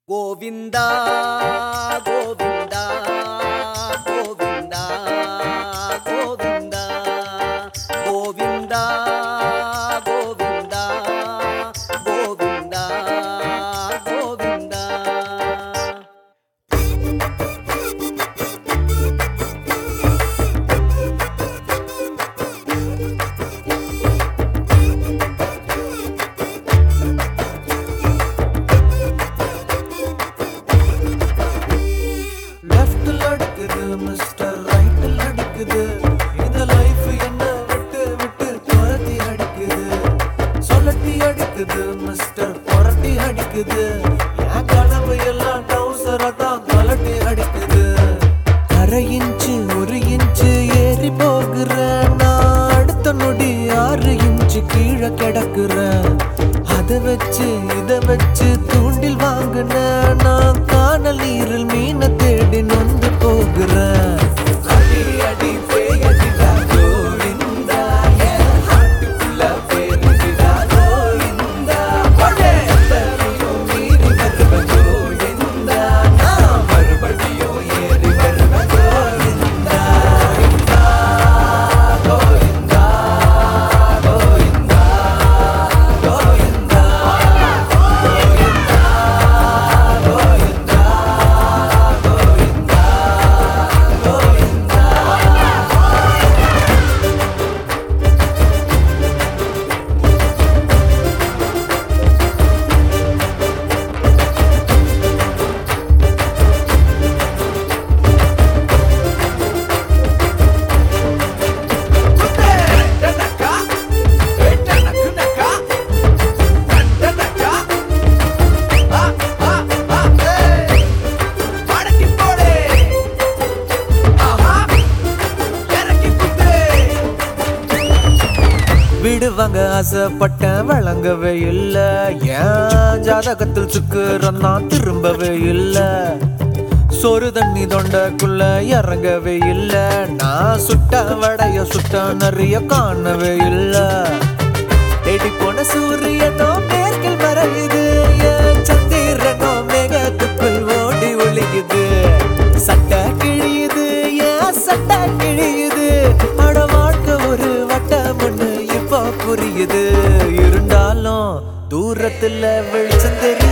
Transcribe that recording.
கோவிந்தா கோவிந்தா கோவிந்தா கோவிந்தா கோவிந்தா கோவிந்தா கோவிந்தா கோவிந்தா லெஃப்ட்ல அடிக்குது மிஸ்டர் ரைட்ல அடிக்குது இந்த லைஃப் என்ன விட்டு விட்டு துரத்தி அடிக்குது சொல்லட்டி அடிக்குது மிஸ்டர் புரட்டி அடிக்குது என் கனவு எல்லாம் டவுசரை தான் கலட்டி அடிக்குது அரை இன்ச்சு ஒரு இன்ச்சு ஏறி போகிறேன் நான் அடுத்த நொடி ஆறு இன்ச்சு கீழே கிடக்குறேன் அதை வச்சு இதை வச்சு தூண்டில் வாங்கின நான் காணல் நீரில் மீனை தேடி நொந்து போகிறேன் அடி அடி பேயடிடா கோவிந்தா என் ஹார்ட்டுக்குள்ள பேருடிடா கோவிந்தா படே எத்தனையோ மீறி வருவ கோவிந்தா நான் மறுபடியும் ஏறி வருவ கோவிந்தா கோவிந்தா கோவிந்தா கோவிந்தா விடுவாங்க ஆசைப்பட்டேன் வழங்கவே இல்ல ஏன் ஜாதகத்தில் சுக்குறோம் நான் திரும்பவே இல்ல சோறு தண்ணி தொண்டக்குள்ள இறங்கவே இல்ல நான் சுட்ட வடைய சுட்ட நிறைய காணவே இல்ல தேடி போன சூரியனோ மேற்கில் மறையுது என் சந்திரனோ மேகத்துக்குள் ஓடி ஒளியுது சட்டை கிழியுது ஏன் சட்டை கிழியுது அட வாழ்க்கை ஒரு வட்டம்னு இப்போ புரியுது இருந்தாலும் தூரத்துல வெளிச்சம் தெரியுது